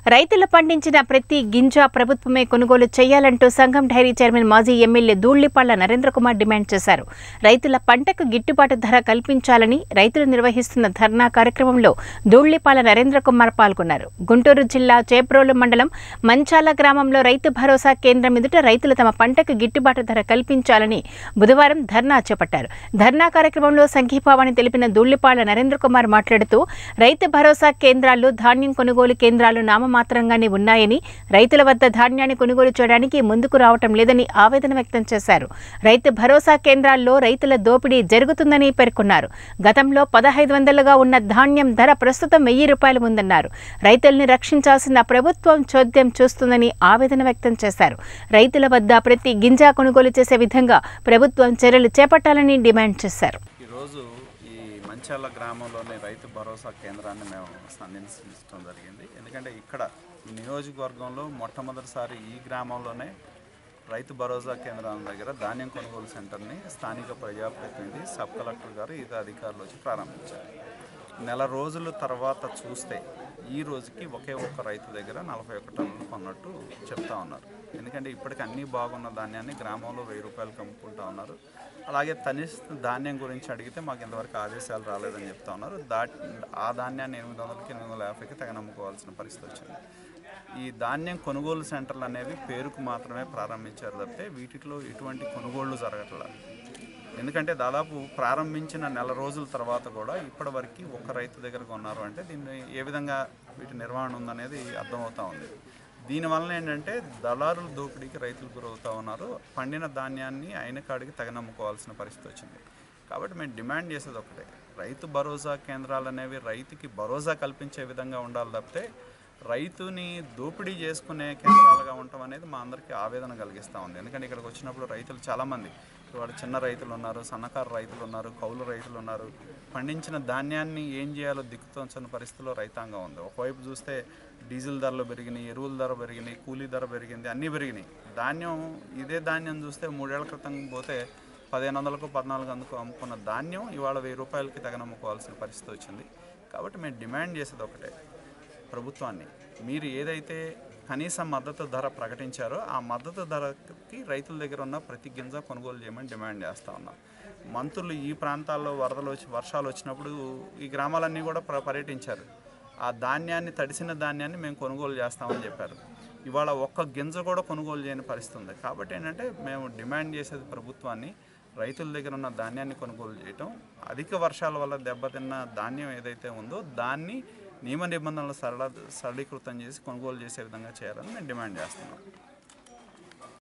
రైతులు పండించిన ప్రతి గింజ ప్రభుత్వమే కొనుగోలు చేయాలంటూ సంఘం డైరీ చైర్మన్ మాజీ ఎమ్మెల్యే దూళ్లిపాళ్ల నరేంద్ర కుమార్ డిమాండ్ చేశారు రైతుల పంటకు గిట్టుబాటు ధర కల్పించాలని రైతులు నిర్వహిస్తున్న ధర్నా కార్యక్రమంలో దూళ్లిపాళ్ల నరేంద్ర కుమార్ పాల్గొన్నారు గుంటూరు జిల్లా చేప్రోలు మండలం మంచాల గ్రామంలో రైతు భరోసా కేంద్రం ఎదుట రైతులు తమ పంటకు గిట్టుబాటు ధర కల్పించాలని బుధవారం ధర్నా చేపట్టారు ధర్నా కార్యక్రమంలో సంఘీభావాన్ని తెలిపిన దూళ్లిపాళ్ల నరేంద్ర కుమార్ మాట్లాడుతూ రైతు భరోసా కేంద్రాలు ధాన్యం కొనుగోలు కేంద్రాలు నామమాత్రంగానే ఉన్నాయని రైతుల వద్ద ధాన్యాన్ని కొనుగోలు చేయడానికి ముందుకు రావటం లేదని ఆవేదన వ్యక్తం చేశారు రైతు భరోసా కేంద్రాల్లో రైతుల దోపిడీ జరుగుతుందని పేర్కొన్నారు గతంలో పదహైదు వందలుగా ఉన్న ధాన్యం ధర ప్రస్తుతం వెయ్యి రూపాయలు ఉందన్నారు రైతుల్ని రక్షించాల్సిన ప్రభుత్వం చోద్యం చూస్తుందని ఆవేదన వ్యక్తం చేశారు రైతుల వద్ద ప్రతి గింజ కొనుగోలు చేసే విధంగా ప్రభుత్వం చర్యలు చేపట్టాలని డిమాండ్ చేశారు ఈరోజు ఈ మంచాల గ్రామంలోని రైతు భరోసా కేంద్రాన్ని మేము సందర్శించడం జరిగింది ఎందుకంటే ఇక్కడ ఈ నియోజకవర్గంలో మొట్టమొదటిసారి ఈ గ్రామంలోనే రైతు భరోసా కేంద్రం దగ్గర ధాన్యం కొనుగోలు సెంటర్ని స్థానిక ప్రజాప్రతినిధి సబ్ కలెక్టర్ గారు ఇతర అధికారులు వచ్చి ప్రారంభించారు నెల రోజుల తర్వాత చూస్తే ఈ రోజుకి ఒకే ఒక్క రైతు దగ్గర నలభై ఒక్క టన్నులు కొన్నట్టు చెప్తా ఉన్నారు ఎందుకంటే ఇప్పటికి అన్నీ బాగున్న ధాన్యాన్ని గ్రామంలో వెయ్యి రూపాయలు అమ్ముకుంటా ఉన్నారు అలాగే తనిస్ ధాన్యం గురించి అడిగితే మాకు ఇంతవరకు ఆదేశాలు రాలేదని చెప్తా ఉన్నారు దా ఆ ధాన్యాన్ని ఎనిమిది వందలకి ఎనిమిది వందల యాభైకి తగిన అమ్ముకోవాల్సిన పరిస్థితి వచ్చింది ఈ ధాన్యం కొనుగోలు సెంటర్లు అనేవి పేరుకు మాత్రమే ప్రారంభించారు తప్పితే వీటిలో ఎటువంటి కొనుగోళ్లు జరగట్లేదు ఎందుకంటే దాదాపు ప్రారంభించిన నెల రోజుల తర్వాత కూడా ఇప్పటి వరకు ఒక్క రైతు దగ్గర కొన్నారు అంటే దీన్ని ఏ విధంగా వీటి నిర్వహణ ఉందనేది అర్థమవుతా ఉంది దీనివల్ల ఏంటంటే దళారుల దోపిడీకి రైతులు గురవుతూ ఉన్నారు పండిన ధాన్యాన్ని అయిన కాడికి తగనమ్ముకోవాల్సిన పరిస్థితి వచ్చింది కాబట్టి మేము డిమాండ్ చేసేది ఒకటే రైతు భరోసా కేంద్రాలు అనేవి రైతుకి భరోసా కల్పించే విధంగా ఉండాలి తప్పితే రైతుని దోపిడీ చేసుకునే కేంద్రాలుగా ఉండటం అనేది మా అందరికీ ఆవేదన కలిగిస్తూ ఉంది ఎందుకంటే ఇక్కడికి వచ్చినప్పుడు రైతులు చాలామంది ఇవాళ చిన్న రైతులు ఉన్నారు సన్నకారు రైతులు ఉన్నారు కౌలు రైతులు ఉన్నారు పండించిన ధాన్యాన్ని ఏం చేయాలో దిక్కుతోచని పరిస్థితిలో రైతాంగం ఉంది ఒకవైపు చూస్తే డీజిల్ ధరలు పెరిగినాయి ఎరువుల ధర పెరిగినాయి కూలీ ధర పెరిగింది అన్నీ పెరిగినాయి ధాన్యం ఇదే ధాన్యం చూస్తే మూడేళ్ల క్రితం పోతే పదిహేను వందలకు పద్నాలుగు వందలకు అమ్ముకున్న ధాన్యం ఇవాళ వెయ్యి రూపాయలకి తగనమ్ముకోవాల్సిన పరిస్థితి వచ్చింది కాబట్టి మేము డిమాండ్ చేసేది ఒకటే ప్రభుత్వాన్ని మీరు ఏదైతే కనీస మద్దతు ధర ప్రకటించారో ఆ మద్దతు ధరకి రైతుల దగ్గర ఉన్న ప్రతి గింజ కొనుగోలు చేయమని డిమాండ్ చేస్తూ ఉన్నాం మంత్రులు ఈ ప్రాంతాల్లో వరదలు వచ్చి వర్షాలు వచ్చినప్పుడు ఈ గ్రామాలన్నీ కూడా ప్ర- పర్యటించారు ఆ ధాన్యాన్ని తడిసిన ధాన్యాన్ని మేము కొనుగోలు చేస్తామని చెప్పారు ఇవాళ ఒక్క గింజ కూడా కొనుగోలు చేయని పరిస్థితి ఉంది కాబట్టి ఏంటంటే మేము డిమాండ్ చేసేది ప్రభుత్వాన్ని రైతుల దగ్గర ఉన్న ధాన్యాన్ని కొనుగోలు చేయటం అధిక వర్షాల వల్ల దెబ్బతిన్న ధాన్యం ఏదైతే ఉందో దాన్ని నియమ నిబంధనలు సరళ సరళీకృతం చేసి కొనుగోలు చేసే విధంగా చేయాలని మేము డిమాండ్ చేస్తున్నాం